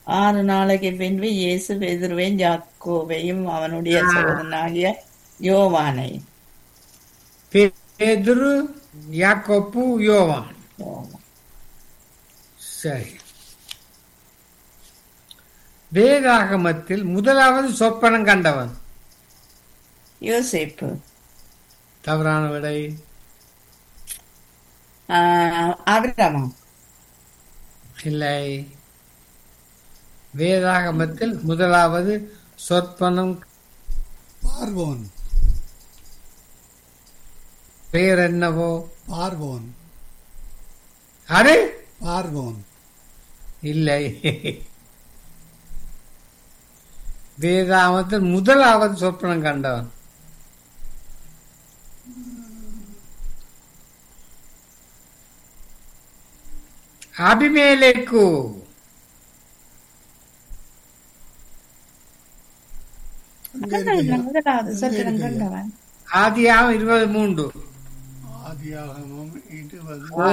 ஆறு நாளைக்கு பின்பு இயேசு பெதுருவையும் யாக்கோவையும் அவனுடைய ஆ. சோதனாகிய யோவானை பேதுரு யாக்கோப்பு யோவான் சரி வேதாகமத்தில் முதலாவது சொப்பனம் கண்டவன் யோசேப்பு தவறான விடை ஆஹ், ஆபிரகாம் இல்லை வேதாகமத்தில் முதலாவது சொற்பனம் பார்வோன் பெயர் என்னவோ பார்வோன் அரே பார்வோன் இல்லை வேதாகமத்தில் முதலாவது சொப்பனம் கண்டவன் அபிமேலேக்கு முதலாவது சொப்பனம் கண்டவன் ஆதியாகம் இருபது மூன்று ஆதியாகமம் இருபது